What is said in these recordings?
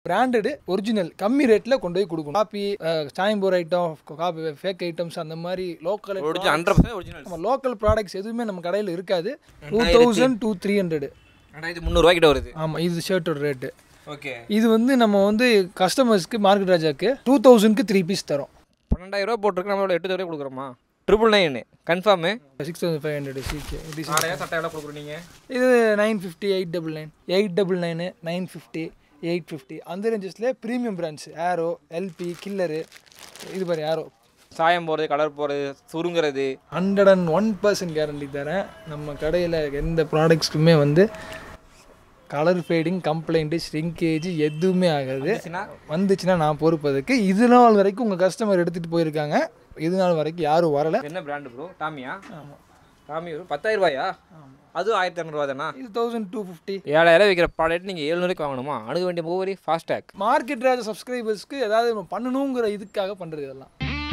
Branded original கம்மி ரேட்டில் கொண்டு போய் கொடுக்கணும் காப்பி சாயம்பூர் ஐட்டம் காப்பி ஃபேக் ஐட்டம்ஸ் அந்த மாதிரி local original hundred percent original நம்ம லோக்கல் ப்ராடக்ட்ஸ் எதுவுமே நம்ம கடையில் இருக்காது two thousand two three hundred ரெண்டாயிரத்தி முந்நூறுரூவா கிட்ட வருது ஆமாம் இது ஷர்ட்டோட ரேட்டு ஓகே இது வந்து நம்ம வந்து கஸ்டமர்ஸ்க்கு மார்க்கெட் ராஜாக்கு டூ தௌசண்ட்க்கு த்ரீ பீஸ் தரோம் பன்னெண்டாயிரம் ரூபா போட்டிருக்கு நம்மளோட எட்டு தடவை கொடுக்குறோமா triple nine confirm six thousand five hundred CK ஆடையா சட்டை எவ்வளோ கொடுக்குறீங்க இது nine fifty eight double nine eight double nine nine fifty eight fifty அந்த ரேஞ்சஸ்லேயே premium brands Arrow LP Killer இது பாரு ஏரோ சாயம் போகிறது கலர் போகிறது சுருங்குறது hundred and one percent guarantee தரேன் நம்ம கடையில் எந்த ப்ராடக்ட்ஸ்க்குமே வந்து கலர் ஃபேடிங் கம்ப்ளைண்ட்டு ஷ்ரிங்கேஜ் எதுவுமே ஆகாது வந்துச்சுன்னா? வந்துச்சுன்னா நான் பொறுப்பதுக்கு இது நாள் வரைக்கும் உங்கள் கஸ்டமர் எடுத்துகிட்டு போயிருக்காங்க இது நாள் வரைக்கும் யாரும் வரலை என்ன பிராண்டு ப்ரோ டாமியா ஆமாம் டாமி ஒரு பத்தாயிரம் ரூபாயா அதுவும் ஆயிரத்தி இரநூறுவா தானா இது தௌசண்ட் டூ ஃபிஃப்டி ஏழாயிரம் விற்கிற ப்ராடக்ட் நீங்கள் ஏழுநூறுக்கு வாங்கணுமா அணுக வேண்டிய மூவரி ஃபாஸ்டேக் மார்க்கெட் ராஜ சப்ஸ்கிரைபர்ஸ்க்கு ஏதாவது நம்ம பண்ணணுங்கிற இதுக்காக பண்ணுறது இதெல்லாம்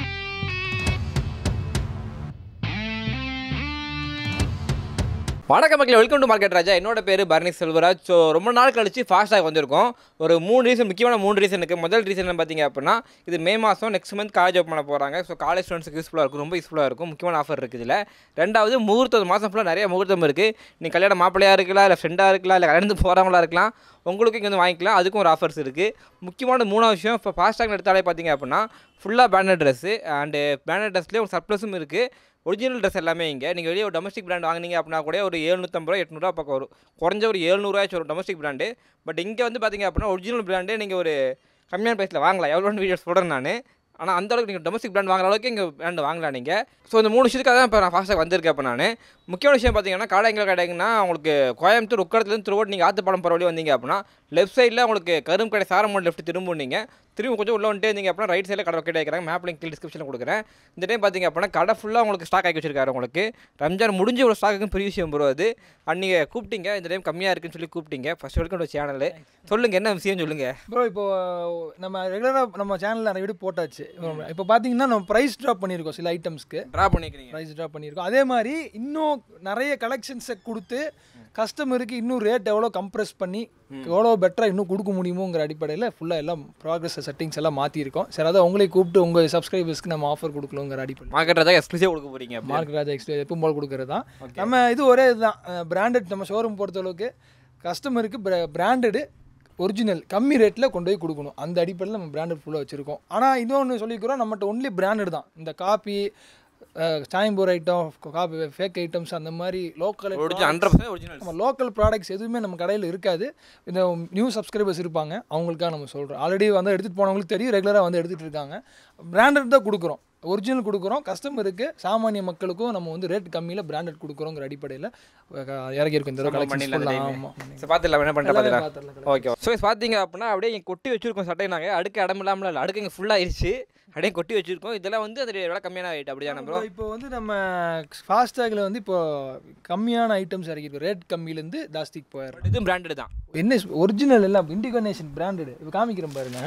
வணக்கம் மக்களே வெல்கம் டு மார்க்கெட் ராஜா என்னோட பேர் பரணி செல்வராஜ் ஸோ ரொம்ப நாள் கழிச்சு ஃபாஸ்டாக வந்திருக்கோம் ஒரு மூணு ரீசன் முக்கியமான மூணு ரீசன் இருக்குது முதல் ரீசன் பார்த்தீங்க அப்படின்னா இது மே மாதம் நெக்ஸ்ட் மந்த் காலேஜ் ஓப்பன் பண்ண போகிறாங்க ஸோ காலேஜ் ஸ்டூடெண்ட்ஸ்க்கு யூஸ்ஃபுல்லாக இருக்கும் ரொம்ப யூஸ்ஃபுல்லாக இருக்கும் முக்கியமான ஆஃபர் இருக்குது இதில் ரெண்டாவது முகூர்த்தம் மாதம் ஃபுல்லாக நிறைய முகூர்த்தம் இருக்குது நீ கல்யாண மாப்பிள்ளையாக இருக்கலாம் இல்லை ஃப்ரெண்டாக இருக்கலாம் இல்லை கல்யாணத்துக்கு போகிறவங்களா இருக்கலாம் உங்களுக்கு இங்கே வந்து வாங்கிக்கலாம் அதுக்கும் ஒரு ஆஃபர்ஸ் இருக்குது முக்கியமான மூணாவது விஷயம் இப்போ ஃபாஸ்டாக் எடுத்தாலே பார்த்தீங்க அப்படின்னா ஃபுல்லாக பேண்டட் ட்ரெஸ்ஸு அண்டு பேண்டட் ட்ரெஸ்லேயே ஒரு சர்ப்ளஸும் இருக்குது ஒரிஜினல் ட்ரெஸ் எல்லாமே இங்கே நீங்கள் வெளியே ஒரு டொமஸ்டிக் பிராண்ட் வாங்குனீங்க அப்படின்னா கூட ஒரு ஏழ்நூற்றம்பது ரூபா எட்நூறுவா பக்கம் வரும் குறைஞ்ச ஒரு ஏழ்நூறுவாச்சும் வரும் டொமஸ்டிக் பிராண்டு பட் இங்கே வந்து பார்த்தீங்க அப்படின்னா ஒரிஜினல் பிராண்டே நீங்கள் ஒரு கம்மியான ப்ரைஸில் வாங்கலாம் எவ்வளோன்னு வீடியோஸ் போடுறேன் நான் ஆனால் அந்த அளவுக்கு நீங்கள் டொமஸ்டிக் பிராண்ட் வாங்குற அளவுக்கு இங்கே பிராண்ட் வாங்கலாம் நீங்கள் ஸோ இந்த மூணு விஷயத்துக்காக தான் இப்போ நான் ஃபாஸ்ட்டாக வந்திருக்கேன் இப்போ நான் முக்கியமான விஷயம் பார்த்தீங்கன்னா கடை எங்கே கடைங்கன்னா உங்களுக்கு கோயம்புத்தூர் உக்கடத்துலேருந்து திருவோட் நீங்கள் ஆத்துப்பாலம் போகிற வழி வந்தீங்க அப்படின்னா லெஃப்ட் சைடில் உங்களுக்கு கரும் கடை சாரமோட் லெஃப்ட் திரும்புனீங்க திரும்பி கொஞ்சம் உள்ள வந்துட்டு இருந்தீங்க அப்படின்னா ரைட் சைடில் கடை வைக்கிட்ட வைக்கிறாங்க மேப் லிங்க் கீழ் டிஸ்கிரிப்ஷனில் கொடுக்குறேன் இந்த டைம் பார்த்தீங்க அப்படின்னா கடை ஃபுல்லாக உங்களுக்கு ஸ்டாக் ஆக்கி வச்சிருக்காரு உங்களுக்கு ரம்ஜான் முடிஞ்ச ஒரு ஸ்டாக்குன்னு பெரிய விஷயம் ப்ரோ அது அண்ட் நீங்கள் கூப்பிட்டீங்க இந்த டைம் கம்மியாக இருக்குன்னு சொல்லி கூப்பிட்டீங்க ஃபர்ஸ்ட் வரைக்கும் ஒரு சேனல் சொல்லுங்கள் என்ன விஷயம் சொல்லுங்கள் ப்ரோ இப்போ நம்ம ரெகுலராக நம்ம சேனலில் நிறைய வீடியோ போட்டாச்சு இப்போ பார்த்தீங்கன்னா நம்ம ப்ரைஸ் ட்ராப் பண்ணியிருக்கோம் சில ஐட்டம்ஸ்க்கு ட்ரா பண்ணிக்கிறீங்க ப்ரைஸ் ட்ராப் பண்ணியிருக்கோம் அதே மாதிரி இன்னும் நிறைய கலெக்ஷன்ஸை கொடுத்து கஸ்டமருக்கு இன்னும் ரேட் எவ்வளோ கம்ப்ரெஸ் பண்ணி எவ்வளோ பெட்டராக இன்னும் கொடுக்க முடியுமோங்கிற அடிப்படையில் ஃபுல்லாக எல்லாம் ப்ராக்ரஸ் செட்டிங்ஸ் எல்லாம் மாற்றிருக்கோம் சரி அதான் உங்களை கூப்பிட்டு உங்கள் சப்ஸ்கிரைபர்ஸ்க்கு நம்ம ஆஃபர் கொடுக்கலங்கிற அடிப்படை மார்க்கெட் தான் எக்ஸ்க்ளூசிவ் கொடுக்க போகிறீங்க மார்க் ராஜா எக்ஸ்பிளே எப்பவும் போல் கொடுக்கறது தான் நம்ம இது ஒரே இதுதான் பிராண்டட் நம்ம ஷோரூம் பொறுத்தளவுக்கு கஸ்டமருக்கு பிராண்டடு ஒரிஜினல் கம்மி ரேட்டில் கொண்டு போய் கொடுக்கணும் அந்த அடிப்படையில் நம்ம பிராண்டட் ஃபுல்லாக வச்சுருக்கோம் ஆனால் இன்னொன்று சொல்லிக்கிறோம் நம்மகிட்ட ஒன்லி பிராண்டட் தான் இந்த காப்பி சாயம்பூர் ஐட்டம் காப்பி ஃபேக் ஐட்டம்ஸ் அந்த மாதிரி local original hundred percent original நம்ம லோக்கல் ப்ராடக்ட்ஸ் எதுவுமே நம்ம கடையில் இருக்காது இந்த நியூ சப்ஸ்கிரைபர்ஸ் இருப்பாங்க அவங்களுக்காக நம்ம சொல்கிறோம் ஆல்ரெடி வந்து எடுத்துகிட்டு போனவங்களுக்கு தெரியும் ரெகுலராக வந்து எடுத்துகிட்டு இருக்காங்க பிராண்டட் தான் கொடுக்குறோம் ஒரிஜினல் கொடுக்குறோம் கஸ்டமருக்கு சாமானிய மக்களுக்கும் நம்ம வந்து ரேட் கம்மியில் பிராண்டட் கொடுக்குறோங்கிற அடிப்படையில் இறக்கியிருக்கோம் இந்த தடவை பண்ணிடலாம் கலெக்ஷன் இந்த ஆமாம் ஸோ பார்த்துடலாம் என்ன பண்ணுற எல்லாமே பார்த்துக்கலாம் பார்த்துடலாம் ஓகே ஸோ பார்த்தீங்க அப்படின்னா அப்படியே இங்கே கொட்டி வச்சிருக்கோம் சட்டை நாங்கள் அடுக்கு இடம் இல்லாமல் இல்லை அடுக்கு இங்கே ஃபுல்லாக ஆயிடுச்சு அப்படியே கொட்டி வச்சிருக்கோம் இதெல்லாம் வந்து அது விலை கம்மியான ஆகிட்டு அப்படியா ப்ரோ இப்போ வந்து நம்ம ஃபாஸ்டாகில் வந்து இப்போ கம்மியான ஐட்டம்ஸ் இறக்கிருக்கோம் ரேட் கம்மியிலேருந்து ஜாஸ்திக்கு போயிடுறோம் இதுவும் பிராண்டட் தான் என்ன ஒரிஜினல் எல்லாம் இண்டிகோனேஷன் பிராண்டடு இப்போ காமிக்கிறேன் பாருங்க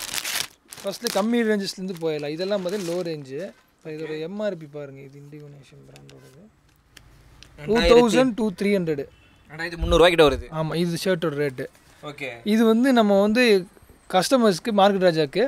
ஃபஸ்ட்டு கம்மி ரேஞ்சஸ்லேருந்து போயிடலாம் இதெல்லாம் பார்த்தீங்கன்னா லோ ரேஞ்சு இப்போ இதோட எம்ஆர்பி பாருங்க இது இண்டிகோனேஷன் பிராண்டோடது two thousand two three hundred ரெண்டாயிரத்தி முந்நூறுரூவா கிட்ட வருது ஆமாம் இது ஷர்ட்டோட ரேட்டு ஓகே இது வந்து நம்ம வந்து கஸ்டமர்ஸ்க்கு மார்க்கெட் ராஜாக்கு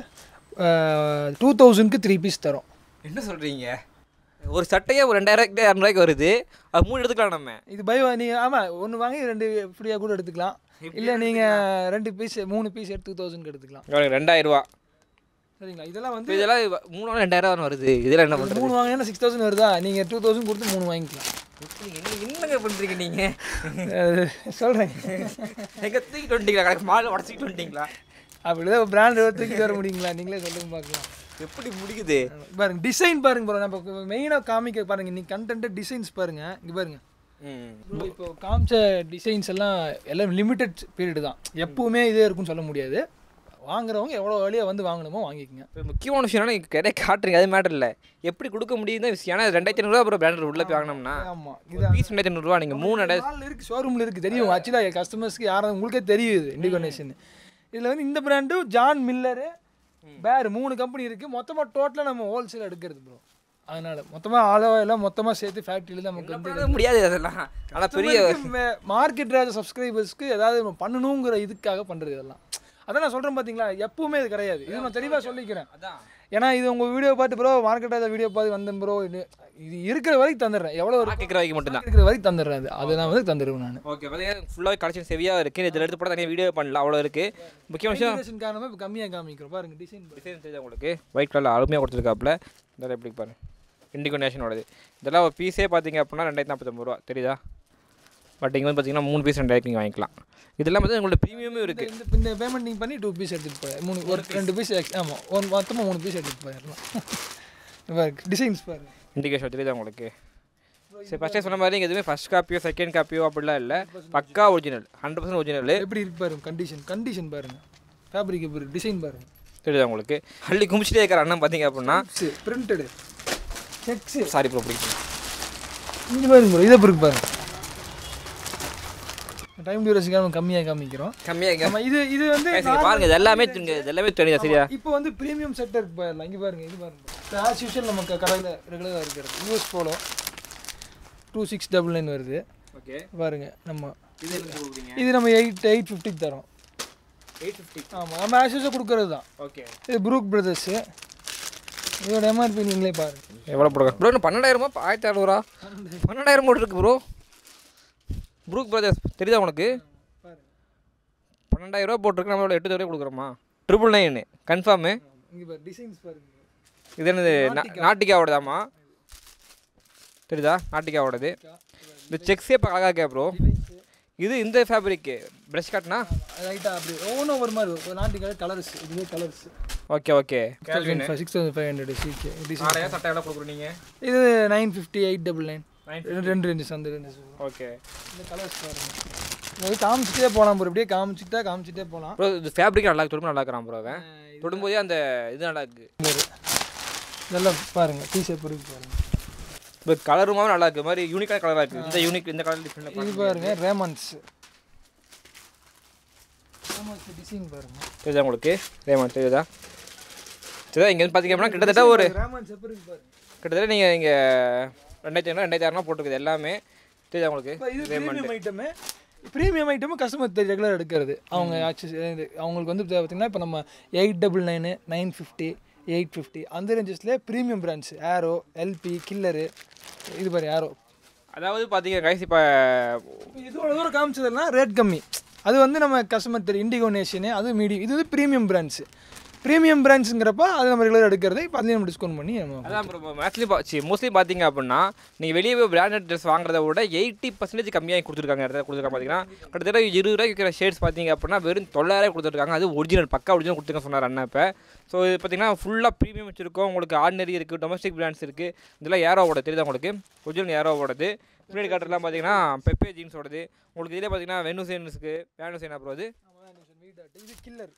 டூ தௌசண்ட்க்கு த்ரீ பீஸ் தரோம் என்ன சொல்கிறீங்க ஒரு சட்டையே ஒரு ரெண்டாயிரம் இரநூறுவாய்க்கு வருது அது மூணு எடுத்துக்கலாம் நம்ம இது பை நீங்கள் ஆமாம் ஒன்று வாங்கி ரெண்டு ஃப்ரீயாக கூட எடுத்துக்கலாம் இல்லை நீங்கள் ரெண்டு பீஸ் மூணு பீஸ் எடுத்து டூ தௌசண்ட்க்கு எடுத்துக்கலாம் ரெண்டாயிரம் ரூபா சரிங்களா இதெல்லாம் வந்து இப்போ இதெல்லாம் மூணு ரெண்டாயிரம் வருது இதெல்லாம் என்ன பண்ணுறது மூணு வாங்கினா சிக்ஸ் தௌசண்ட் வருதா நீங்கள் டூ தௌசண்ட் கொடுத்து மூணு வாங்கிக்கலாம் என்னங்க பண்ணுறீங்க நீங்கள் சொல்கிறேன் எங்கே தூக்கிட்டு வந்துட்டீங்களா கணக்கு மாலை உடச்சிக்கிட்டு வந்துட்டீங்களா அப்படிதான் பிராண்ட் தூக்கிட்டு வர முடியுங்களா நீங்களே சொல்லுங்க பார்க்கலாம் எப்படி முடிக்குது பாருங்க டிசைன் பாருங்க ப்ரோ நம்ம மெயினாக காமிக்க பாருங்க நீ கண்டென்ட் டிசைன்ஸ் பாருங்க இங்கே பாருங்க ம் Bro, இப்போ காமிச்ச டிசைன்ஸ் எல்லாம் எல்லாம் லிமிட்டட் பீரியட் தான் எப்பவுமே இதே இருக்கும்னு சொல்ல முடியாது வாங்குறவங்க எவ்வளோ வழியாக வந்து வாங்கணுமோ வாங்கிக்கோங்க இப்போ முக்கியமான விஷயம் என்னன்னா நீங்கள் கிடையாது காட்டுறீங்க அது மேட்டர் இல்லை எப்படி கொடுக்க முடியும் தான் விஷயம் ஏன்னா ரெண்டாயிரத்தி ஐநூறுரூவா அப்புறம் பிராண்டட் உள்ள போய் வாங்கினோம்னா ஆமாம் ஒரு பீஸ் ரெண்டாயிரத்தி ஐநூறுரூவா நீங்கள் மூணு ரெண்டாயிரத்தி மால் இருக்கு ஷோரூமில் இருக்குது தெரியும் ஆக்சுவலாக கஸ்டமர்ஸ்க்கு யாரும் உங்களுக்கே தெரியுது இண்டிகோனேஷன் இதில் வந்து இந்த பிராண்டு ஜான் மில்லரு பேர் மூணு கம்பெனி இருக்குது மொத்தமாக டோட்டலாக நம்ம ஹோல்சேல் எடுக்கிறது ப்ரோ அதனால் மொத்தமாக ஆளோ எல்லாம் மொத்தமாக சேர்த்து ஃபேக்ட்ரியில் நமக்கு வந்து பண்ண முடியாது அதெல்லாம் ஆனால் பெரிய மார்க்கெட் ராஜ சப்ஸ்கிரைபர்ஸ்க்கு ஏதாவது நம்ம பண்ணணுங்கிற இதுக்காக பண்ணுறது இதெல்லாம் அதான் நான் சொல்கிறேன் பார்த்தீங்களா எப்பவுமே இது கிடையாது இது நான் தெளிவாக சொல்லிக்கிறேன் அதான் ஏன்னா இது உங்கள் வீடியோ பார்த்து ப்ரோ மார்க்கெட்டாக வீடியோ பார்த்து வந்தேன் ப்ரோ இது இது இருக்கிற வரைக்கும் தந்துடுறேன் எவ்வளோ ஒரு கேட்குற வரைக்கும் மட்டும்தான் இருக்கிற வரைக்கும் தந்துடுறேன் அது அதை நான் வந்து தந்துடுவேன் நான் ஓகே பார்த்தீங்கன்னா ஃபுல்லாகவே கலெக்ஷன் செவியாக இருக்குது இதில் எடுத்து போட தனியாக வீடியோ பண்ணலாம் அவ்வளோ இருக்குது முக்கிய விஷயம் டிசைன் காரணமாக இப்போ கம்மியாக காமிக்கிறோம் பாருங்க டிசைன் டிசைன் தெரியுது உங்களுக்கு ஒயிட் கலர் அருமையாக கொடுத்துருக்காப்புல இந்த எப்படி பாருங்க இண்டிகோ நேஷனோடது இதெல்லாம் ஒரு பீஸே பார்த்தீங்க அப்படின்னா ரெண்டாயிரத்தி நாற்பத்தொம்பது ரூபா தெரியுதா பட் இங்கே வந்து பார்த்தீங்கன்னா மூணு பீஸ் ரெண்டாயிரத்தி நீங்கள் வாங்கிக்கலாம் இதெல்லாம் வந்து உங்களோட ப்ரீமியமும் இருக்குது இந்த இந்த பேமெண்ட் நீங்கள் பண்ணி டூ பீஸ் எடுத்துகிட்டு போய் மூணு ஒரு ரெண்டு பீஸ் ஆமாம் ஒரு மொத்தமாக மூணு பீஸ் எடுத்துகிட்டு போயிடலாம் பாருங்க டிசைன்ஸ் பாருங்க இண்டிகேஷன் தெரியுதா உங்களுக்கு சரி ஃபஸ்ட்டே சொன்ன மாதிரி இங்கே எதுவுமே ஃபஸ்ட் காப்பியோ செகண்ட் காப்பியோ அப்படிலாம் இல்லை பக்கா ஒரிஜினல் ஹண்ட்ரட் பர்சன்ட் ஒரிஜினல் எப்படி இருக்கு பாருங்க கண்டிஷன் கண்டிஷன் பாருங்க ஃபேப்ரிக் எப்படி டிசைன் பாருங்க தெரியுதா உங்களுக்கு அள்ளி குமிச்சிட்டே இருக்கிற அண்ணன் பார்த்தீங்க அப்படின்னா பிரிண்டடு செக்ஸு சாரி ப்ரோ பிடிக்கும் இங்கே பாருங்க bro, இதை பிறகு பாருங்க டைம் டியூரேஷனுக்காக கம்மியாக காமிக்கிறோம் கம்மியாக ஆமாம் இது இது வந்து பாருங்க இது எல்லாமே இங்க இது எல்லாமே தெரியுதா சரியா இப்போ வந்து ப்ரீமியம் செட்டருக்கு போயிடலாம் இங்கே பாருங்க இது பாருங்க ஆஸ் யூஷுவல் நமக்கு கடையில் ரெகுலராக இருக்கிறது US Polo two six double nine வருது ஓகே பாருங்க நம்ம இது என்ன கொடுக்குறீங்க இது நம்ம எயிட் எயிட் ஃபிஃப்டிக்கு தரோம் எயிட் ஃபிஃப்டி ஆமாம் நம்ம ஆஸ் யூஷுவல் கொடுக்கறது தான் ஓகே இது ப்ரூக் பிரதர்ஸு இதோட எம்ஆர்பி நீங்களே பாருங்க எவ்வளோ போடுங்க ப்ரோ இன்னும் பன்னெண்டாயிரமா ஆயிரத்தி அறுநூறா பன்னெண்டாயிரம் போட்டு இருக்கு ப்ரோ ப்ரூக் பிரதர்ஸ் தெரியுதா உனக்கு பாருங்க பன்னெண்டாயிரம் ரூபா போட்டிருக்கு நம்மளோட எட்டு தடவை கொடுக்குறோமா ட்ரிபிள் நைனு கன்ஃபார்மு இங்கே பாரு டிசைன்ஸ் பாருங்க இது என்னது நா- நாட்டிக்காவோடதாம்மா தெரியுதா நாட்டிக்காவோடது இந்த செக்ஸே இப்போ அழகாக இருக்கே ப்ரோ இது இந்த ஃபேப்ரிக்கு ப்ரஷ் காட்டினா ரைட்டாக அப்படி ஒவ்வொன்றும் ஒரு மாதிரி ஒரு நாட்டுக்காக கலர்ஸ் இதுவே colours okay okay six thousand five hundred CK design நிறைய சட்டை எவ்வளோ கொடுக்குறீங்க இது nine fifty eight double nine ரெண்டு ரெண்டு அந்த ரெண்டு ஓகே இந்த கலர்ஸ் பாருங்க இது காமிச்சிட்டே போகலாம் ப்ரோ இப்படியே காமிச்சிட்டா காமிச்சிட்டே போகலாம் ப்ரோ இது ஃபேப்ரிக் நல்லா இருக்கு தொடும்போது நல்லா இருக்கிறான் ப்ரோ அவன் தொடும்போதே அந்த இது நல்லா இருக்கு இதெல்லாம் பாருங்க டீ ஷர்ட் இருக்கு பாருங்க இப்போ கலருமாவும் நல்லா இருக்கு மாதிரி யூனிக்கான கலராக இருக்குது இந்த யூனிக் இந்த கலர் டிஃப்ரெண்ட் இது பாருங்க ரேமன்ஸ் ரேமன்ஸ் டிசைன் பாருங்க தெரியுதா உங்களுக்கு ரேமான் தெரியுதா சரிதா இங்கே வந்து பார்த்தீங்க அப்படின்னா கிட்டத்தட்ட ஒரு ரேமன்ஸ் எப்படி இருக்கு பாருங்க கிட்டத்தட்ட நீங்கள் இங்கே ரெண்டாயிரத்தி ஐநூறு ரெண்டாயிரத்தி அறநூறு போட்டுருக்குது எல்லாமே தெரியுதா உங்களுக்கு இப்போ இது ப்ரீமியம் ஐட்டமு ப்ரீமியம் ஐட்டமும் கஸ்டமர் ரெகுலர் எடுக்கிறது அவங்க access- இது அவங்களுக்கு வந்து பார்த்தீங்கன்னா இப்போ நம்ம eight double nine nine fifty eight fifty அந்த ரேஞ்சஸ்லேயே premium brands Arrow LP Killer இது பாரு ஏரோ அதாவது பார்த்தீங்க கைஸ் இப்போ இதோட தூரம் காமிச்சதெல்லாம் ரேட் கம்மி அது வந்து நம்ம கஸ்டமர் தெரியும் இண்டிகோ நேஷனு அது மீடியம் இது வந்து ப்ரீமியம் பிராண்ட்ஸ் ப்ரீமியம் பிராண்ட்ஸுங்கிறப்ப அது நம்ம ரெகுலர் எடுக்கிறது இப்போ அதையும் நம்ம டிஸ்கவுண்ட் பண்ணி நம்ம அதான் ப்ரோ மேக்ஸ்லி சி மோஸ்ட்லி பார்த்தீங்க அப்படின்னா நீங்கள் வெளியே போய் பிராண்டட் ட்ரெஸ் வாங்குறத விட எயிட்டி பர்சன்டேஜ் கம்மியாக கொடுத்துருக்காங்க இடத்துல கொடுத்துருக்காங்க பார்த்தீங்கன்னா கிட்டத்தட்ட இருபது ரூபாய்க்கு விற்கிற ஷேட்ஸ் பார்த்தீங்க அப்படின்னா வெறும் தொள்ளாயிரம் கொடுத்துருக்காங்க அது ஒரிஜினல் பக்கா ஒரிஜினல் கொடுத்துருக்க சொன்னார் அண்ணன் இப்போ ஸோ இது பார்த்தீங்கன்னா ஃபுல்லாக ப்ரீமியம் வச்சிருக்கோம் உங்களுக்கு ஆர்டினரி இருக்குது டொமஸ்டிக் பிராண்ட்ஸ் இருக்குது இதெல்லாம் ஏரோவோட தெரியுதா உங்களுக்கு ஒரிஜினல் ஏரோவோடது பின்னாடி காட்டுறதுலாம் பார்த்தீங்கன்னா பெப்பே ஜீன்ஸோடது உங்களுக்கு இதிலே பார்த்தீங்கன்னா வெனுசேன்ஸுக்கு வேனுசேன் அப்புறம் அது இது கில்லர்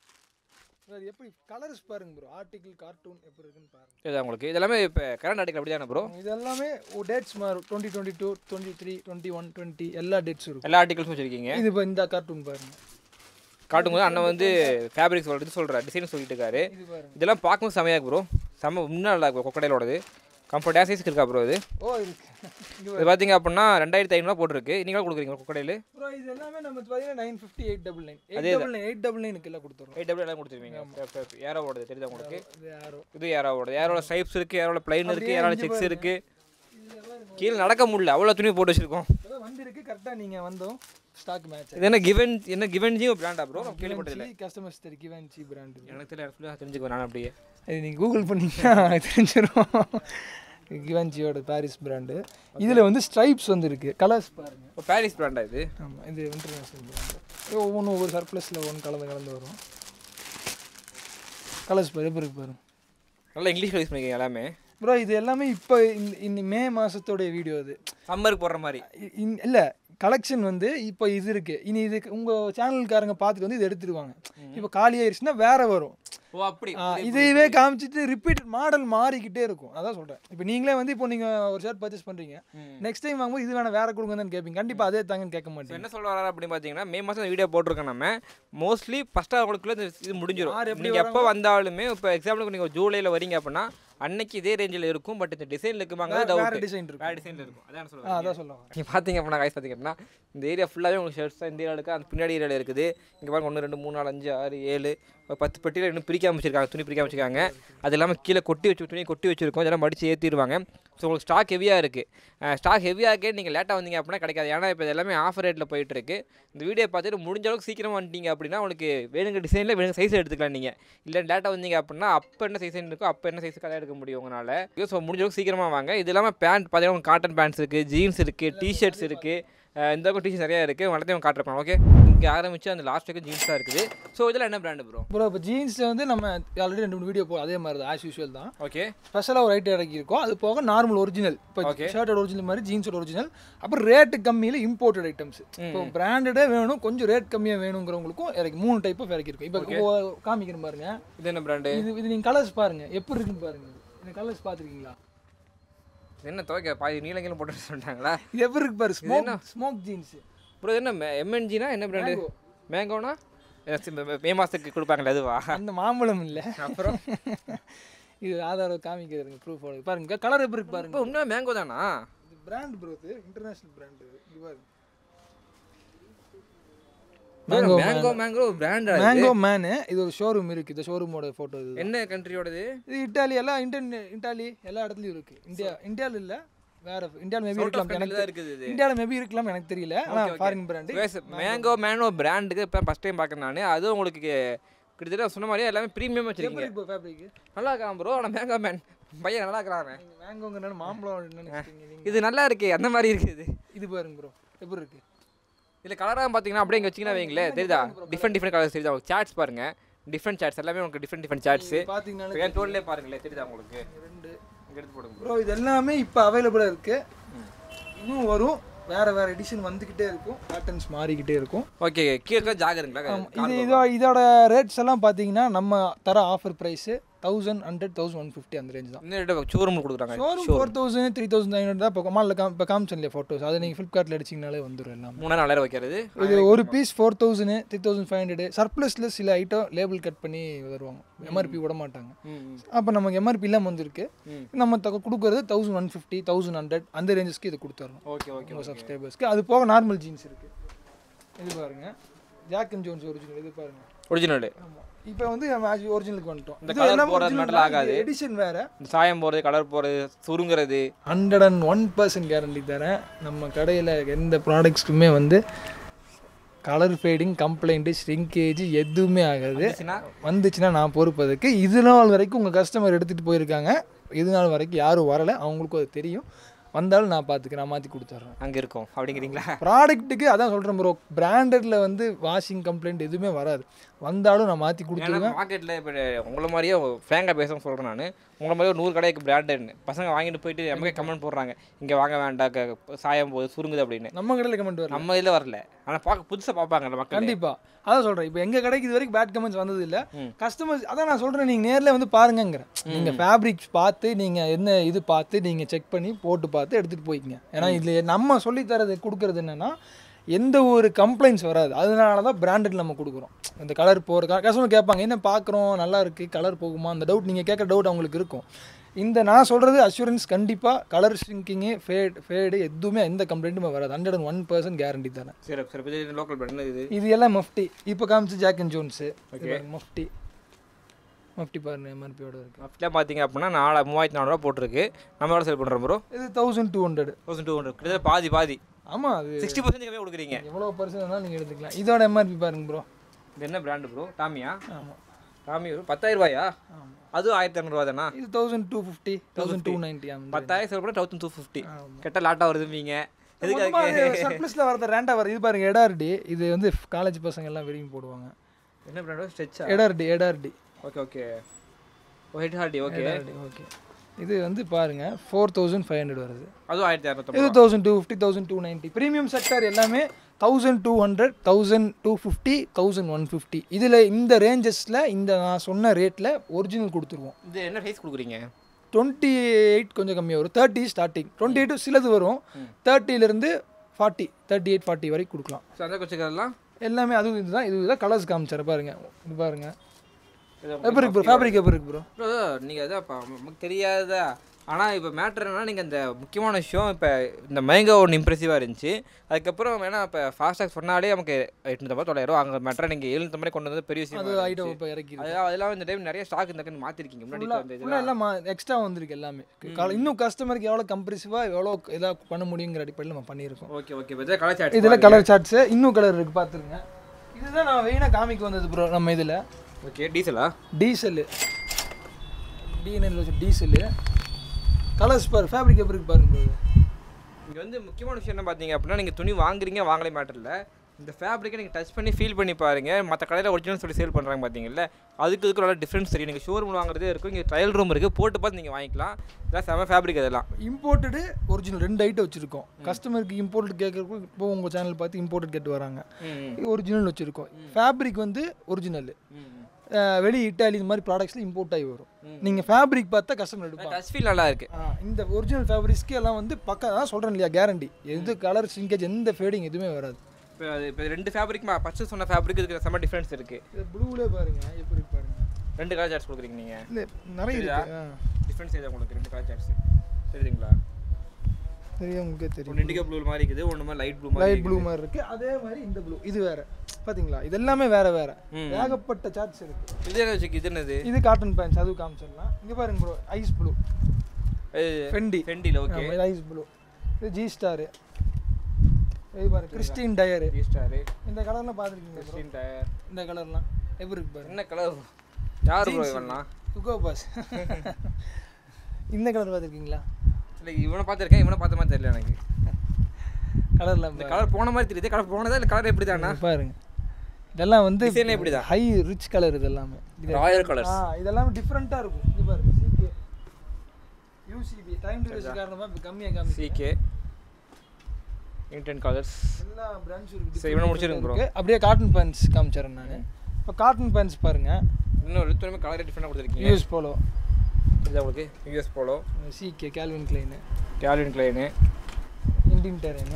எப்படி கலர்ஸ் பாருங்க ப்ரோ ஆர்டிகிள் கார்ட்டூன் எப்படி இருக்குன்னு பாருங்க தெரியுதா உங்களுக்கு இதெல்லாமே இப்போ கரண்ட் ஆர்டிக்கல் அப்படி தானே ப்ரோ இது எல்லாமே டேட்ஸ் மாறும் twenty twenty two twenty three twenty one twenty எல்லா டேட்ஸும் இருக்கும் எல்லா ஆர்டிகல்ஸும் வச்சுருக்கீங்க இது இப்போ இந்த கார்ட்டூன் பாருங்க காட்டும்போது அண்ணன் வந்து ஃபேப்ரிக் சொல்கிறது சொல்கிறார் டிசைன் சொல்லிட்டு இருக்காரு இது பாருங்க இதெல்லாம் பார்க்கும்போது செமையாக இருக்கு ப்ரோ செம்ம இன்னும் நல்லா இருக்கும் கொக்கடையிலோடது கம்ஃபர்ட் சைஸ்க்கு இருக்கா ப்ரோ இது ஓ இருக்கு இங்க இது பார்த்தீங்க அப்படின்னா ரெண்டாயிரத்தி ஐநூறுவா போட்டிருக்கு நீங்களும் கொடுக்குறீங்க கொக்கடையில் ப்ரோ இது எல்லாமே நம்ம பார்த்தீங்கன்னா nine fifty eight double nine eight double nine eight double நைனுக்கு எல்லாம் கொடுத்துருவோம் எயிட் டபுள் எல்லாம் கொடுத்துருவீங்க ஏரோவோடது தெரியுதா உங்களுக்கு இது யாரோ இது ஏரோவோடது ஏரோட ஸ்டைப்ஸ் இருக்குது ஏரோட பிளைன் இருக்குது ஏரோட செக்ஸ் இருக்குது கீழே நடக்க முடியல அவ்வளோ துணி போட்டு வச்சிருக்கோம் அதான் வந்திருக்கு கரெக்டாக நீங்கள் வந்தோம் ஸ்டாக் மேட்ச் இது என்ன கிவன் என்ன கிவன்ஜியும் பிராண்டா ப்ரோ நான் கேள்விப்பட்டதில்லை கஸ்டமர்ஸ் தெரியும் கிவன்சி பிராண்டு எனக்கு தெரியல ஃபுல்லாக தெரிஞ்சுக்குவேன் நான் அப்படியே இது நீங்கள் கூகுள் பண்ணிங்கன்னா தெரிஞ்சிடும் கிவன்சியோட பாரிஸ் பிராண்டு இதில் வந்து ஸ்ட்ரைப்ஸ் வந்துருக்கு கலர்ஸ் பாருங்க இப்போ பாரிஸ் பிராண்டா இது ஆமாம் இது இன்டர்நேஷ்னல் பிராண்டு ஒவ்வொன்றும் ஒவ்வொரு சர்ப்ளஸில் ஒன்று கலந்து கலந்து வரும் கலர்ஸ் பாரு எப்படி இருக்கு பாருங்க நல்லா இங்கிலீஷ் யூஸ் பண்ணிக்கிறீங்க எல்லாமே ப்ரோ இது எல்லாமே இப்போ இந்த இந்த மே மாதத்தோடைய வீடியோ இது சம்மருக்கு போடுற மாதிரி இல்லை கலெக்ஷன் வந்து இப்போ இது இருக்கு இனி இது உங்கள் சேனல்காரங்க பார்த்துட்டு வந்து இது எடுத்துருவாங்க இப்போ காலி ஆயிடுச்சுன்னா வேற வரும் ஓ அப்படி ஆ, இதையவே காமிச்சிட்டு ரிப்பீட் மாடல் மாறிக்கிட்டே இருக்கும் அதான் சொல்கிறேன் இப்போ நீங்களே வந்து இப்போ நீங்கள் ஒரு ஷர்ட் பர்ச்சேஸ் பண்ணுறீங்க நெக்ஸ்ட் டைம் வாங்கும்போது இது வேணா வேற கொடுங்கன்னு கேட்பீங்க கண்டிப்பாக அதே தாங்கன்னு கேட்க இப்போ மாட்டீங்க என்ன சொல்ல வராரு அப்படின்னு பார்த்தீங்கன்னா மே மாதம் வீடியோ போட்டிருக்கோம் நம்ம மோஸ்ட்லி ஃபஸ்ட் அவங்களுக்குள்ள இந்த இது முடிஞ்சிடும் யார் எப்படி நீங்கள் எப்போ வந்தாலுமே இப்போ எக்ஸாம்பிளுக்கு நீங்கள் ஜூலையில் வரீங்க அப்படின்னா அன்னைக்கு இதே ரேஞ்சில் இருக்கும் பட் இந்த டிசைனில் இருக்குமாங்க வேற டவுட் டிசைன் இருக்கு வேறு டிசைனில் இருக்கும் அதான் ஆ சொல்லுவாங்க அதான் சொல்லுவாங்க நீங்கள் பார்த்தீங்க அப்படின்னா காய்ஸ் பார்த்தீங்கன்னா இந்த ஏரியா ஃபுல்லாகவே உங்களுக்கு ஷர்ட்ஸ் தான் இந்த ஏரியா இருக்குது அந்த பின்னாடி ஏரியாவில் இருக்குது இங்கே பாருங்க ஒன்று ரெண்டு மூணு நாலு அஞ்சு ஆறு ஏழு ஒரு பத்து பெட்டியில் இன்னும் பிரிக்காம வச்சிருக்காங்க துணி பிரிக்காம வச்சிருக்காங்க அது இல்லாமல் கீழே கொட்டி வச்சு துணி கொட்டி வச்சிருக்கோம் இதெல்லாம் மடித்து ஏற்றிடுவாங்க ஸோ உங்களுக்கு ஸ்டாக் ஹெவியாக இருக்குது ஸ்டாக் ஹெவியாக இருக்கே நீங்கள் லேட்டாக வந்தீங்க அப்படின்னா கிடைக்காது ஏன்னா இப்போ இது எல்லாமே ஆஃபர் ரேட்டில் போயிட்டு இருக்கு இந்த வீடியோ பார்த்துட்டு முடிஞ்ச அளவுக்கு சீக்கிரமாக வந்துட்டீங்க அப்படின்னா உங்களுக்கு வேணுங்க டிசைனில் வேணுங்க சைஸ் எடுத்துக்கலாம் நீங்கள் இல்லை லேட்டாக வந்தீங்க அப்படின்னா அப்போ என்ன சைஸ் இருக்கோ அப்போ என்ன சைஸுக்கு அதை எடுக்க முடியும் உங்களால் ஸோ முடிஞ்ச அளவுக்கு சீக்கிரமாக வாங்க இது இல்லாமல் பேண்ட் பார்த்தீங்கன்னா காட்டன் பேண்ட்ஸ் இருக்குது ஜீன்ஸ் இருக்குது டிஷர்ட்ஸ் இருக்குது இந்த பக்கம் டிஷர்ட் நிறையா இருக்குது எல்லாத்தையும் காட்டுறேன் ஓகே இங்கே ஆரம்பிச்சு அந்த லாஸ்ட் வரைக்கும் ஜீன்ஸ் தான் இருக்குது ஸோ இதெல்லாம் என்ன பிராண்டு ப்ரோ ப்ரோ இப்போ ஜீன்ஸில் வந்து நம்ம ஆல்ரெடி ரெண்டு மூணு வீடியோ போ அதே மாதிரி தான் ஆஸ் யூஷுவல் தான் ஓகே ஸ்பெஷலாக ஒரு ஐட்டம் இறக்கியிருக்கோம் அது போக நார்மல் ஒரிஜினல் இப்போ Okay. ஷர்ட்டோட ஒரிஜினல் மாதிரி ஜீன்ஸோட ஒரிஜினல் அப்புறம் ரேட்டு கம்மியில் இம்போர்ட்டட் ஐட்டம்ஸ் இப்போ பிராண்டடே வேணும் கொஞ்சம் ரேட் கம்மியாக வேணுங்கிறவங்களுக்கும் இறக்கி மூணு டைப் ஆஃப் இறக்கிருக்கும் இப்போ காமிக்கணும் பாருங்க இது என்ன பிராண்டு இது இது நீங்கள் கலர்ஸ் பாருங்க எப்படி இருக்குன்னு பாருங்க இந்த கலர்ஸ் பார்த்துருக்கீங்களா என்ன துவைக்க பாதி நீலங்களும் போட்டு சொல்லிட்டாங்களா இது எப்படி இருக்கு பாரு ஸ்மோக் ஸ்மோக் ஜீன்ஸ் ப்ரோ என்ன எம்என்ஜினா என்ன பிராண்டு மேங்கோனா மே மாதத்துக்கு கொடுப்பாங்களே அதுவா அந்த மாம்பழம் இல்லை அப்புறம் இது ஆதாரம் காமிக்கிறதுங்க ப்ரூஃப் பாருங்க கலர் எப்படி இருக்கு பாருங்க இப்போ உண்மையாக மேங்கோ தானா இது பிராண்ட் ப்ரோ இது இன்டர்நேஷனல் பிராண்ட் இது பாருங்க மேங்கோ மேங்கோ மேங்கோ பிராண்டா மேங்கோ மேனு இது ஒரு ஷோரூம் இருக்கு இந்த ஷோரூமோட ஃபோட்டோ இது என்ன கண்ட்ரியோடது இது இட்டாலி எல்லாம் இந்தியன் இட்டாலி எல்லா இடத்துலயும் இருக்கு இந்தியா இந்தியாவில் இல்ல வேற இந்தியாவில் மேபி இருக்கலாம் எனக்கு தான் இருக்குது இது இந்தியாவில் மேபி இருக்கலாம் எனக்கு தெரியல ஆனா ஃபாரின் பிராண்டு மேங்கோ மேனோ பிராண்டுக்கு இப்போ ஃபஸ்ட் டைம் பார்க்குறேன் நான் அதுவும் உங்களுக்கு கிட்டத்தட்ட சொன்ன மாதிரியே எல்லாமே ப்ரீமியம் வச்சிருக்கீங்க இப்போ ஃபேப்ரிக் நல்லா இருக்கான் ப்ரோ ஆனால் மேங்கோ மேன் பையன் நல்லா இருக்கிறாங்க மேங்கோங்க மாம்பழம் நினைச்சிட்டீங்க நீங்க இது நல்லா இருக்கே அந்த மாதிரி இருக்குது இது பாருங்க ப்ரோ எப்படி இருக்கு இதில் கலராக பார்த்தீங்கன்னா அப்படியே இங்கே வச்சிங்கன்னா வைங்களேன் தெரியுதா டிஃப்ரெண்ட் டிஃப்ரெண்ட் கலர்ஸ் தெரியுதா உங்களுக்கு சார்ட்ஸ் பாருங்க டிஃப்ரெண்ட் சார்ட்ஸ் எல்லாமே உங்களுக்கு டிஃப்ரெண்ட் டிஃப்ரெண்ட் சார்ட்ஸ் பாத்தீங்கன்னா என் தோல்லே பாருங்களேன் தெரியுதா உங்களுக்கு ரெண்டு இங்கே எடுத்து போடுங்க ப்ரோ இது எல்லாமே இப்போ அவைலபிளாக இருக்கு இன்னும் வரும் வேற வேற எடிஷன் வந்துகிட்டே இருக்கும் பேட்டர்ன்ஸ் மாறிக்கிட்டே இருக்கும் ஓகே கீழே ஜாகருங்களா இது இதோ இதோட ரேட்ஸ் எல்லாம் பார்த்தீங்கன்னா நம்ம தர offer price thousand hundred thousand one fifty அந்த ரேஞ்ச் தான் இன்னும் ஷோரூம் கொடுக்குறாங்க showroom four thousand three thousand nine hundred தான் இப்போ கமாலில் காம் இப்போ காமிச்சேன் இல்லையா ஃபோட்டோஸ் அதை நீங்கள் ஃப்ளிப்கார்ட்டில் அடிச்சிங்கனாலே வந்துடும் எல்லாமே மூணாயிரம் நாலாயிரம் வைக்கிறது இது ஒரு piece four thousand three thousand five hundred சர்ப்ளஸில் சில ஐட்டம் லேபிள் கட் பண்ணி வருவாங்க எம்ஆர்பி விட மாட்டாங்க அப்போ நமக்கு எம்ஆர்பி இல்லாமல் வந்திருக்கு ம். நம்ம தக்க கொடுக்குறது thousand one fifty thousand hundred அந்த ரேஞ்சஸ்க்கு இது கொடுத்துறோம் ஓகே ஓகே உங்கள் சப்ஸ்கிரைபர்ஸ்க்கு அது போக நார்மல் ஜீன்ஸ் இருக்குது இது பாருங்க ஜாக் அண்ட் ஜோன்ஸ் ஒரிஜினல் இது பாருங்க ஒரிஜினல் ஆமாம் இப்போ வந்து நம்ம ஒரிஜினலுக்கு வந்துட்டோம் இந்த colour போறது மட்டும் ஆகாது. எடிஷன் வேற இந்த சாயம் போகிறது கலர் போகிறது சுருங்குறது hundred and one percent guarantee தரேன் நம்ம கடையில் எந்த ப்ராடக்ட்ஸ்க்குமே வந்து கலர் ஃபேடிங் கம்ப்ளைண்ட்டு ஷ்ரிங்கேஜ் எதுவுமே ஆகாது வந்துச்சுன்னா வந்துச்சுன்னா நான் பொறுப்பதுக்கு இது நாள் வரைக்கும் உங்கள் கஸ்டமர் எடுத்துகிட்டு போயிருக்காங்க இது நாள் வரைக்கும் யாரும் வரலை அவங்களுக்கும் அது தெரியும் வந்தாலும் நான் பார்த்துக்கிறேன் நான் மாற்றி கொடுத்துட்றேன் அங்கே இருக்கும் அப்படிங்கிறீங்களா ப்ராடக்ட்டுக்கு அதான் சொல்கிறேன் ப்ரோ பிராண்டடில் வந்து வாஷிங் கம்ப்ளைண்ட் எதுவுமே வராது வந்தாலும் நான் மாற்றி கொடுத்துருவேன் ஏன்னா மார்க்கெட்டில் இப்போ உங்களை மாதிரியே ஃப்ரேங்காக பேச சொல்கிறேன் நான் உங்களை மாதிரியே ஒரு நூறு கடைக்கு பிராண்டட்னு பசங்க வாங்கிட்டு போயிட்டு நமக்கே கமெண்ட் போடுறாங்க இங்கே வாங்க வேண்டாம் க- சாயம் போகுது சுருங்குது அப்படின்னு நம்ம கடையில் கமெண்ட் வரல நம்ம இதில் வரல ஆனால் பார்க்க புதுசாக பார்ப்பாங்க மக்கள் கண்டிப்பா அதான் சொல்றேன் இப்போ எங்க கடைக்கு இது வரைக்கும் பேட் கமெண்ட்ஸ் வந்தது இல்ல ம். கஸ்டமர்ஸ் அதான் நான் சொல்றேன் நீங்க நேர்ல வந்து பாருங்கங்கிறேன் நீங்க ஃபேப்ரிக்ஸ் பார்த்து நீங்க என்ன இது பார்த்து நீங்க செக் பண்ணி போட்டு பார்த்து எடுத்துட்டு போய்க்கங்க ஏன்னா இதுல நம்ம சொல்லி தரது கொடுக்கறது என்னன்னா எந்த ஒரு கம்ப்ளைண்ட்ஸ் வராது அதனால தான் பிராண்டட் நம்ம கொடுக்குறோம் இந்த கலர் போகிற கஸ்டமர் கேட்பாங்க என்ன பார்க்குறோம் நல்லா இருக்கு கலர் போகுமா அந்த டவுட் நீங்கள் கேட்குற டவுட் அவங்களுக்கு இருக்கும் இந்த நான் சொல்கிறது அஷூரன்ஸ் கண்டிப்பாக கலர் ஷ்ரிங்கிங்கு ஃபேட் ஃபேடு எதுவுமே எந்த கம்ப்ளைண்ட்டுமே வராது hundred and one percent guarantee தரேன் சரி சரி இது லோக்கல் பிராண்ட் இது இது எல்லாம் மஃப்டி இப்போ காமிச்சு Jack and Jones Mufti Mufti பாருங்க எம்ஆர்பியோட இருக்கு அப்படியே பார்த்தீங்க அப்படின்னா நாலு மூவாயிரத்தி நானூறுரூவா போட்டிருக்கு நம்ம எவ்வளோ செல் பண்ணுறோம் ப்ரோ இது thousand two hundred thousand two hundred கிட்டத்தட்ட பாதி பாதி ஆமாம் அது சிக்ஸ்டி பர்சன்ட் கம்மியாக கொடுக்குறீங்க எவ்வளோ பர்சன்ட் வேணாலும் நீங்கள் எடுத்துக்கலாம் இதோட எம்ஆர்பி பாருங்க ப்ரோ இது என்ன பிராண்டு ப்ரோ டாமியா ஆமாம் டாமி ஒரு பத்தாயிரம் ரூபாயா ஆமாம் அதுவும் ஆயிரத்தி இரநூறுவா தானா இது thousand two fifty thousand two ninety பத்தாயிரம் செல் பண்ணால் தௌசண்ட் டூ ஃபிஃப்டி ஆமாம் கெட்ட லாட்டாக வருதுவீங்க எதுக்காக சர்ப்ளஸில் வரது ரேண்டா வருது இது பாருங்க எடார்டி இது வந்து காலேஜ் பசங்க எல்லாம் விரும்பி போடுவாங்க என்ன பிராண்டோ ஸ்ட்ரெச்சா Ed Hardy Ed Hardy okay okay oh Ed Hardy okay Ed Hardy okay இது வந்து பாருங்க ஃபோர் தௌசண்ட் ஃபைவ் ஹண்ட்ரட் வருது அதுவும் ஆயிரத்தி இரநூத்தம்பது இது thousand two fifty thousand two ninety premium sector எல்லாமே thousand two hundred thousand two fifty thousand one fifty இதில் இந்த ரேஞ்சஸில் இந்த நான் சொன்ன ரேட்டில் ஒரிஜினல் கொடுத்துருவோம் இது என்ன சைஸ் கொடுக்குறீங்க டுவெண்ட்டி எயிட் கொஞ்சம் கம்மியாக வரும் தேர்ட்டி ஸ்டார்டிங் டுவெண்ட்டி எயிட் சிலது வரும் தேர்ட்டிலேருந்து ஃபார்ட்டி தேர்ட்டி எயிட் ஃபார்ட்டி வரைக்கும் கொடுக்கலாம் ஸோ அந்த கொச்சுக்கிறதுலாம் எல்லாமே அதுவும் இதுதான் இது தான் கலர்ஸ் காமிச்சார் பாருங்க இது பாருங்க எப்படி இருக்கு ப்ரோ ஃபேப்ரிக் எப்படி இருக்கு ப்ரோ ப்ரோ நீங்கள் அதான் இப்போ நமக்கு தெரியாதா ஆனால் இப்போ மேட்ரு என்னன்னா நீங்கள் இந்த முக்கியமான விஷயம் இப்போ இந்த மயங்கா ஒன்று இம்ப்ரெசிவாக இருந்துச்சு அதுக்கப்புறம் வேணா இப்போ ஃபாஸ்டாக் சொன்னாலே நமக்கு எட்நூற்றம்பது தொள்ளாயிரம் அங்கே மேட்ரை நீங்கள் எழுநூறு மாதிரி கொண்டு வந்து பெரிய விஷயம் அது ஐட்டம் இப்போ இறக்கி அது அதெல்லாம் இந்த டைம் நிறைய ஸ்டாக் இந்த மாற்றிருக்கீங்க முன்னாடி வந்து ஃபுல்லாக எல்லாம் எக்ஸ்ட்ரா வந்திருக்கு எல்லாமே கால- இன்னும் கஸ்டமருக்கு எவ்வளோ கம்ப்ரெசிவாக எவ்வளோ இதாக பண்ண முடியுங்கிற அடிப்படையில் நம்ம பண்ணியிருக்கோம் ஓகே ஓகே இப்போ இதில் கலாச்சாரம் இதில் கலர் சார்ட்ஸு இன்னும் கலர் இருக்குது பார்த்துருங்க இதுதான் நான் வெயினாக காமிக்க வந்தது ப்ரோ நம்ம இதில் ஓகே டீசலா டீசலு டிஎன்எல் வச்சு டீசலு கலர்ஸ் பாரு ஃபேப்ரிக் எப்படி இருக்கு பாருங்க bro. இங்கே வந்து முக்கியமான விஷயம் என்ன பார்த்தீங்க அப்படின்னா நீங்கள் துணி வாங்குறீங்க வாங்கலை மேட்டர் இல்லை இந்த ஃபேப்ரிக்கை நீங்கள் டச் பண்ணி ஃபீல் பண்ணி பாருங்க மற்ற கடையில் ஒரிஜினல் சொல்லி சேல் பண்ணுறாங்க பார்த்தீங்கல்ல அதுக்கு இதுக்கு நல்ல டிஃப்ரென்ஸ் தெரியும் நீங்கள் ஷோரூம் வாங்குறதே இருக்கும் இங்கே ட்ரையல் ரூம் இருக்குது போட்டு பார்த்து நீங்கள் வாங்கிக்கலாம் இதெல்லாம் செம ஃபேப்ரிக் அதெல்லாம் இம்போர்ட்டடு ஒரிஜினல் ரெண்டு ஐட்டம் வச்சுருக்கோம் கஸ்டமருக்கு இம்போர்ட்டட் கேட்குறப்போ இப்போ உங்கள் சேனல் பார்த்து இம்போர்ட்டட் கேட்டு வராங்க ஒரிஜினல் வச்சுருக்கோம் ஃபேப்ரிக் வந்து ஒரிஜினல் வெளி இட்டாலி இந்த மாதிரி ப்ராடக்ட்ஸில் இம்போர்ட் ஆகி வரும் நீங்கள் ஃபேப்ரிக் பார்த்தா கஸ்டமர் எடுப்பாங்க டச் ஃபீல் நல்லா இருக்கு ஆ, இந்த ஒரிஜினல் ஃபேப்ரிக்ஸ்க்கு எல்லாம் வந்து பக்கம் தான் சொல்கிறேன் இல்லையா கேரண்டி எது கலர் சிங்கேஜ் எந்த ஃபேடிங் எதுவுமே வராது இப்போ அது இப்போ ரெண்டு ஃபேப்ரிக் ஃபஸ்ட்டு சொன்ன ஃபேப்ரிக் இதுக்கு செம்ம டிஃப்ரென்ஸ் இருக்குது இது ப்ளூலே பாருங்க எப்படி பாருங்க ரெண்டு கலர் சார்ட்ஸ் கொடுக்குறீங்க நீங்கள் இல்லை நிறைய இருக்கு ஆ, டிஃப்ரென்ஸ் எதாவது உங்களுக்கு ரெண்டு கலர் சார்ட்ஸ் தெரியுதுங்களா தெரியும் உங்களுக்கே தெரியும் ஒன்று இண்டிகோ ப்ளூ மாதிரி இருக்குது ஒன்று மாதிரி லைட் ப்ளூ மாதிரி லைட் ப்ளூ மாதிரி இருக்கு அதே மாதிரி இந்த ப்ளூ இது வேற பாத்தீங்களா இது எல்லாமே வேற வேற ம். ஏகப்பட்ட சார்ட்ஸ் இருக்கு இது என்ன வச்சுக்கு இது என்னது இது காட்டன் பேண்ட்ஸ் அதுவும் காமிச்சிடலாம் இங்க பாருங்க ப்ரோ ஐஸ் ப்ளூ ஃபெண்டி ஃபெண்டியில் ஓகே ஐஸ் ப்ளூ இது ஜி ஸ்டார் இது பாருங்க கிறிஸ்டின் டயர் ஸ்டாரு இந்த கலர்லாம் பார்த்துருக்கீங்க ப்ரோ டயர் இந்த கலர்லாம் எப்படி இருக்கு பாருங்க என்ன கலர் யார் ப்ரோ இவன்லாம் சுகோ பாஸ் இந்த கலர் பார்த்துருக்கீங்களா இல்லை இவனை பார்த்துருக்கேன் இவனை பார்த்த மாதிரி தெரியல எனக்கு கலர்லாம் இந்த கலர் போன மாதிரி தெரியுது கலர் போனதா இல்லை கலர் எப்படி தானா பாருங்க இதெல்லாம் வந்து Design எப்படிதான்? ஹை ரிச் கலர் இது எல்லாமே இது ராயல் கலர்ஸ் ஆ இதெல்லாம் டிஃப்ரெண்ட்டாக இருக்கும் இது பாருங்க சிகே யூசிபி டைம் டியூரேஷன் காரணமாக இப்போ கம்மியாக காமி சிகே இன்டென் கலர்ஸ் எல்லா பிராண்ட்ஸும் இருக்கு சரி, இவனை முடிச்சிருங்க bro. இருக்கு. அப்படியே காட்டன் பேண்ட்ஸ் காமிச்சிடுறேன் நான் இப்போ காட்டன் பேண்ட்ஸ் பாருங்க இன்னும் ரெண்டுமே கலர் டிஃப்ரெண்டாக கொடுத்துருக்கீங்க யூஎஸ் போலோ இது உங்களுக்கு US Polo CK Calvin Klein Calvin Klein Indian Terrain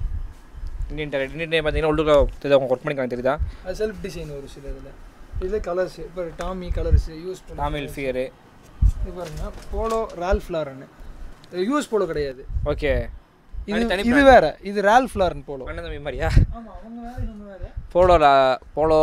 Indian டேரக்ட் இந்தியன் டே பார்த்தீங்கன்னா உள்ளுக்குள்ள தெரியுதா உங்க ஒர்க் பண்ணிக்கலாம் தெரியுதா அது செல்ஃப் டிசைன் ஒரு சில இதில் இது கலர்ஸ் இப்போ டாமி கலர்ஸ் யூஸ் பண்ணி டாமில் ஃபியரு இது பாருங்க Polo Ralph Lauren US Polo கிடையாது ஓகே இது தனி இது வேற இது ரால்ஃப் லாரன் போலோ அண்ணன் தம்பி மாதிரியா ஆமா அவங்க வேற இவங்க வேற போலோ லா போலோ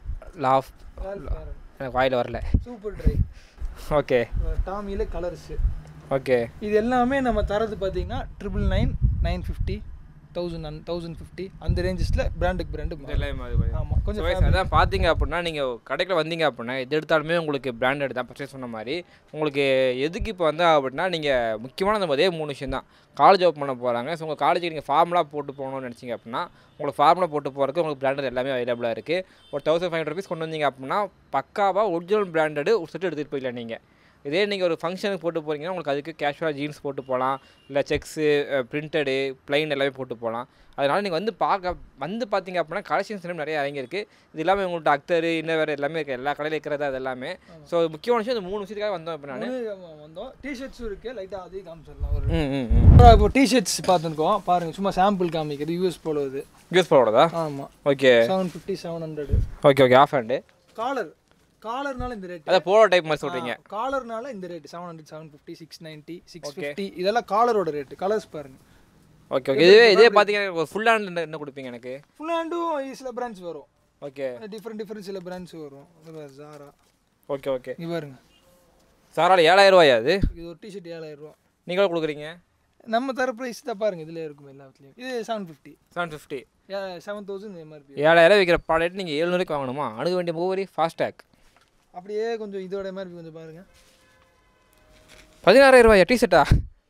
லாஃப் ரால்ஃப் லாரன் எனக்கு வாயில் வரல சூப்பர் ட்ரை ஓகே டாமியில் கலர்ஸ் ஓகே இது எல்லாமே நம்ம தரது பார்த்தீங்கன்னா triple nine nine fifty thousand and thousand fifty அந்த ரேஞ்சஸில் பிராண்டுக்கு பிராண்டு எல்லாமே அது ஆமாம் கொஞ்சம் So guys, அதான் பார்த்தீங்க அப்படின்னா நீங்கள் கடையில் வந்தீங்க அப்படின்னா எது எடுத்தாலுமே உங்களுக்கு பிராண்டட் தான் பர்ச்சேஸ் சொன்ன மாதிரி உங்களுக்கு எதுக்கு இப்போ வந்தா அப்படின்னா நீங்கள் முக்கியமான அந்த அதே மூணு விஷயம் தான் காலேஜ் ஓப்பன் பண்ண போகிறாங்க ஸோ உங்கள் காலேஜுக்கு நீங்கள் ஃபார்முலாக போட்டு போகணும்னு நினச்சிங்க அப்படின்னா உங்களுக்கு ஃபார்முலா போட்டு போகிறதுக்கு உங்களுக்கு பிராண்டட் எல்லாமே அவைலபிளாக இருக்குது ஒரு தௌசண்ட் ஃபைவ் ஹண்ட்ரட் ருபீஸ் கொண்டு வந்தீங்க அப்படின்னா பக்காவாக ஒரிஜினல் பிராண்டடு ஒரு செட்டு எடுத்துகிட்டு போயிடலாம் நீங்கள் இதே நீங்கள் ஒரு ஃபங்க்ஷனுக்கு போட்டு போகிறீங்கன்னா உங்களுக்கு அதுக்கு கேஷுவலாக ஜீன்ஸ் போட்டு போகலாம் இல்லை செக்ஸு பிரிண்டடு ப்ளைன் எல்லாமே போட்டு போகலாம் அதனால் நீங்கள் வந்து பார்க்க வந்து பார்த்தீங்க அப்படின்னா கலெக்ஷன்ஸ் நிறைய இறங்கியிருக்கு இது இல்லாமல் உங்கள்கிட்ட அக்தர் இன்னும் வேறு எல்லாமே இருக்குது எல்லா கடையில் இருக்கிறது அது எல்லாமே ஸோ முக்கியமான விஷயம் இந்த மூணு விஷயத்துக்காக வந்தோம் இப்போ நான் மூணு வந்தோம் டிஷர்ட்ஸும் இருக்குது லைட்டாக அதையும் காமிச்சிடலாம் ஒரு ம் ம் ம் அப்புறம் இப்போ டிஷர்ட்ஸ் பார்த்துருக்கோம் பாருங்க சும்மா சாம்பிள் காமிக்கிறது யூஎஸ் போலோ இது யூஸ் போடா ஆமாம் okay seven fifty seven hundred okay okay half hand collar காலர்னால இந்த ரேட் அதான் போலோ டைப் மாதிரி சொல்கிறீங்க காலர்னால இந்த rate seven hundred seven fifty six ninety six fifty இதெல்லாம் காலரோட ரேட் கலர்ஸ் பாருங்க ஓகே ஓகே இதுவே இதே பார்த்தீங்கன்னா ஒரு ஃபுல் ஹேண்ட் என்ன கொடுப்பீங்க எனக்கு ஃபுல் ஹேண்டும் சில பிராண்ட்ஸ் வரும் ஓகே டிஃப்ரெண்ட் டிஃப்ரெண்ட் சில பிராண்ட்ஸ் வரும் ஜாரா ஓகே ஓகே இங்க பாருங்க சாரால் ஏழாயிரம் ரூபாயா அது இது ஒரு டிஷர்ட் ஏழாயிரம் ரூபா நீங்களும் கொடுக்குறீங்க நம்ம தர ப்ரைஸ் தான் பாருங்க இதுல இருக்கும் எல்லாத்துலேயும் இது seven fifty seven fifty seven thousand MRP ஏழாயிரம் விற்கிற ப்ராடக்ட் நீங்கள் ஏழுநூறுக்கு வாங்கணுமா அணுக வேண்டிய முகவரி ஃபாஸ்டேக் அப்படியே கொஞ்சம் இதோட எம்ஆர்பி கொஞ்சம் பாருங்க பதினாறாயிரம் ரூபாயா டிஷர்ட்டா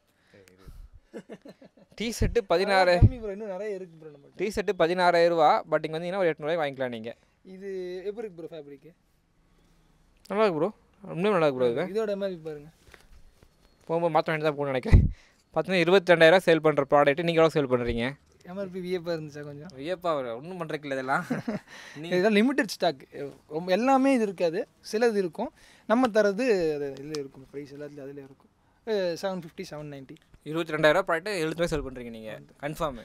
டிஷர்ட்டு பதினாறு கம்மி bro, இன்னும் நிறைய இருக்கு ப்ரோ நம்ம டிஷர்ட்டு பதினாறாயிரம் ரூபா பட் இங்கே வந்தீங்கன்னா ஒரு எட்நூறுவாய்க்கு வாங்கிக்கலாம் நீங்கள் இது எப்படி இருக்கு ப்ரோ ஃபேப்ரிக் நல்லா இருக்கு ப்ரோ இன்னும் நல்லா இருக்கு ப்ரோ இது இதோட எம்ஆர்பி பாருங்க போகும்போது மாற்ற வேண்டியதாக போகணும்னு நினைக்கிறேன் பார்த்தீங்கன்னா இருபத்தி ரெண்டாயிரம் சேல் பண்ணுற ப்ராடக்ட் நீங்கள் எவ்வளோ சேல் பண்ணுறீங்க எம்ஆர்பி வியப்பாக இருந்துச்சா கொஞ்சம் ஐயப்பா ஒன்றும் பண்ணுறதுக்கு இல்லை இதெல்லாம் நீ இதெல்லாம் லிமிட்டட் ஸ்டாக் ரொம்ப எல்லாமே இது இருக்காது சிலது இருக்கும் நம்ம தரது அது இதில் இருக்கும் ப்ரைஸ் எல்லாத்துலேயும் அதில் இருக்கும் செவன் ஃபிஃப்டி செவன் நைன்ட்டி இருபத்தி ரெண்டாயிரம் ப்ராடக்ட் எழுபது ரூபாய் சேல் பண்ணுறீங்க நீங்கள் கன்ஃபார்மு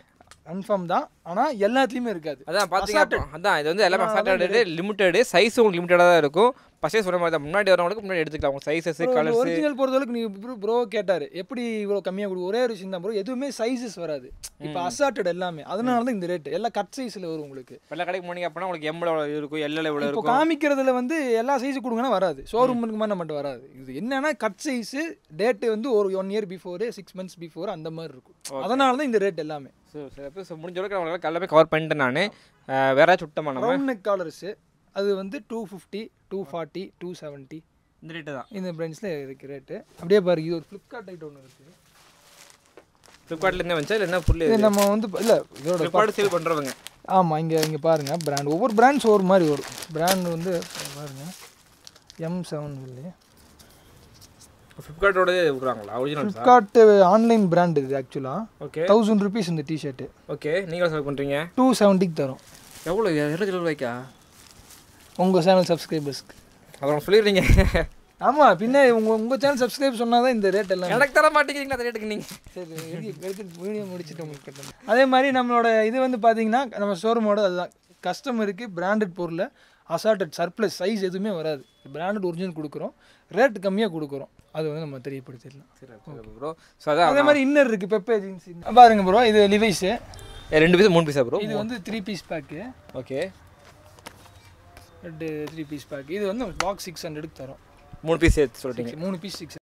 கன்ஃபார்ம் தான் ஆனால் எல்லாத்துலேயுமே இருக்காது அதான் பார்த்தீங்க அப்போ அதான் இது வந்து எல்லாமே சாட்டர்டே லிமிட்டடு சைஸ் உங்களுக்கு லிமிட்டடாக தான் இருக்கும் ஃபஸ்ட்டே சொன்ன மாதிரி தான் முன்னாடி வரவங்களுக்கு முன்னாடி எடுத்துக்கலாம் உங்க சைஸஸ் கலர்ஸ் ஒரிஜினல் பொறுத்தளவுக்கு நீ ப்ரோ கேட்டார் எப்படி இவ்வளோ கம்மியாக கொடு ஒரே ஒரு விஷயம் தான் ப்ரோ எதுவுமே சைஸஸ் வராது இப்போ அசார்ட்டட் எல்லாமே அதனால தான் இந்த ரேட் எல்லாம் கட் சைஸில் வரும் உங்களுக்கு எல்லா கடைக்கு போனீங்க அப்படின்னா உங்களுக்கு எம்எல் எவ்வளோ இருக்கும் எல்எல் எவ்வளோ இப்போ இருக்கும் காமிக்கிறதுல வந்து எல்லா சைஸு கொடுங்கன்னா வராது ஷோரூமுக்கு மாதிரி மட்டும் வராது இது என்னன்னா கட் சைஸு டேட்டு வந்து ஒரு one year before six months before அந்த மாதிரி இருக்கும் அதனால தான் இந்த ரேட் எல்லாமே ஸோ சரி ஸோ முடிஞ்ச அளவுக்கு உங்களுக்கு எல்லாமே கவர் பண்ணிட்டேன் நான் வேற ஏதாச்சும் விட்டோமா நம்ம ரவுண்ட் நெக் காலர்ஸு அது வந்து two fifty two forty two seventy இந்த ரேட்டு தான் இந்த பிராண்ட்ஸில் இருக்கு ரேட்டு அப்படியே பாருங்க இது ஒரு ஃப்ளிப்கார்ட் ஐட்டம் ஒன்று இருக்குது ஃப்ளிப்கார்ட்டில் என்ன வந்துச்சா இல்லை என்ன ஃபுல்லு இது நம்ம வந்து இல்லை இதோட ஃப்ளிப்கார்ட் சேல் பண்ணுறவங்க ஆமாம் இங்கே இங்கே பாருங்கள் பிராண்ட் ஒவ்வொரு பிராண்ட்ஸ் ஒரு மாதிரி வரும் பிராண்ட் வந்து பாருங்க எம் செவன் இல்லையே ஃப்ளிப்கார்ட்டோட விட்றாங்களா ஒரிஜினல் ஃப்ளிப்கார்ட் ஆன்லைன் பிராண்ட் இது ஆக்சுவலாக ஓகே தௌசண்ட் ருபீஸ் இந்த டிஷர்ட்டு ஓகே நீங்கள் செல் பண்ணுறீங்க டூ செவன்ட்டிக்கு தரும் எவ்வளோ இருபத்தி ரூபாய்க்கா உங்கள் சேனல் சப்ஸ்கிரைபர்ஸ்க்கு அதை ஒன்று சொல்லிடுறீங்க ஆமாம் பின்ன உங்கள் உங்கள் சேனல் சப்ஸ்கிரைப் சொன்னால் தான் இந்த ரேட் எல்லாம் எனக்கு தர மாட்டேங்கிறீங்களா அந்த ரேட்டுக்கு நீங்கள் சரி எடுத்து எடுத்துட்டு வீடியோ முடிச்சுட்டு உங்களுக்கு கட்டணும் அதே மாதிரி நம்மளோட இது வந்து பார்த்தீங்கன்னா நம்ம ஷோரூமோட அதுதான் கஸ்டமருக்கு பிராண்டட் பொருளை அசார்டட் சர்ப்ளஸ் சைஸ் எதுவுமே வராது பிராண்டட் ஒரிஜினல் கொடுக்குறோம் ரேட் கம்மியாக கொடுக்குறோம் அது வந்து நம்ம தெரியப்படுத்திடலாம் சரி ப்ரோ ஸோ அதான் அதே மாதிரி இன்னர் இருக்குது பெப்பே ஜீன்ஸ் பாருங்க ப்ரோ இது லிவைஸு ஏ, ரெண்டு பீஸ் மூணு பீஸா ப்ரோ இது வந்து த்ரீ பீஸ் பேக்கு ஓகே ரெண்டு த்ரீ பீஸ் பேக் இது வந்து பாக்ஸ் சிக்ஸ் ஹண்ட்ரடுக்கு தரும் மூணு பீஸ் சேர்த்து சொல்லிட்டீங்க மூணு பீஸ் சிக்ஸ்